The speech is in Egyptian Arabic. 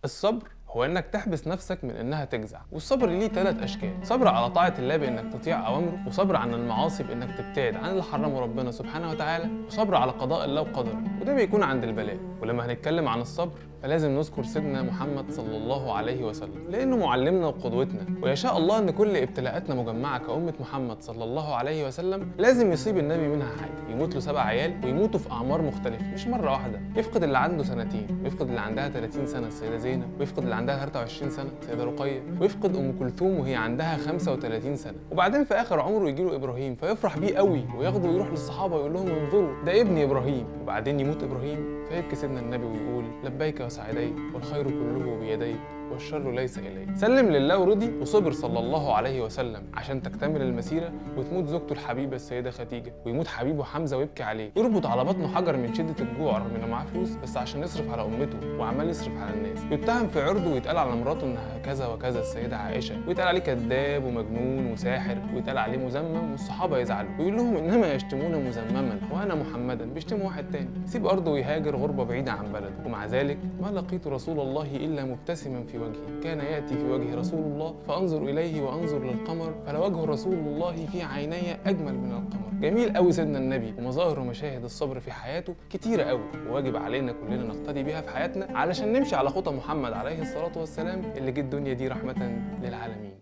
الصبر هو انك تحبس نفسك من انها تجزع والصبر ليه ثلاث اشكال صبر على طاعه الله بانك تطيع اوامره وصبر عن المعاصي بانك تبتعد عن اللي حرمه ربنا سبحانه وتعالى وصبر على قضاء الله وقدره وده بيكون عند البلاء ولما هنتكلم عن الصبر فلازم نذكر سيدنا محمد صلى الله عليه وسلم لانه معلمنا وقدوتنا ويشاء الله ان كل ابتلاءاتنا مجمعه كامه محمد صلى الله عليه وسلم لازم يصيب النبي منها حاجه يموت له سبع عيال ويموتوا في اعمار مختلفه مش مره واحده يفقد اللي عنده سنتين ويفقد اللي عندها 30 سنه السيده زينب ويفقد اللي عندها 23 سنه السيده رقيه ويفقد ام كلثوم وهي عندها 35 سنه وبعدين في اخر عمره يجي له ابراهيم فيفرح بيه قوي وياخده ويروح للصحابه يقول لهم انظروا ده ابني ابراهيم وبعدين يموت ابراهيم فيبكي سيدنا النبي ويقول لبيك وسعديك والخير كله بيديك والشر ليس إليك سلم لله ورضي وصبر صلى الله عليه وسلم عشان تكتمل المسيرة وتموت زوجته الحبيبة السيدة خديجة ويموت حبيبه حمزة ويبكي عليه يربط على بطنه حجر من شدة الجوع رغم انه معاه فلوس بس عشان يصرف على امته وعمال يصرف على الناس يتهم في عرضه ويتقال على مراته انها كذا وكذا السيدة عائشة ويتقال عليه كذاب ومجنون وساحر ويتقال عليه مذمم والصحابة يزعلوا ويقول لهم انما يشتمون مذمما وانا محمدا بيشتموا واحد تاني يسيب ارضه ويهاجر غربة بعيدة عن بلده ومع ذلك ما لقيت رسول الله الا مبتسما في وجهه كان ياتي في وجه رسول الله فانظر اليه وانظر للقمر فلوجه رسول الله في عيني اجمل من القمر جميل قوي سيدنا النبي ومظاهر ومشاهد الصبر في حياته كتيره قوي وواجب علينا كلنا نقتدي بيها في حياتنا علشان نمشي على خطى محمد عليه الصلاه والسلام اللي جه الدنيا دي رحمه للعالمين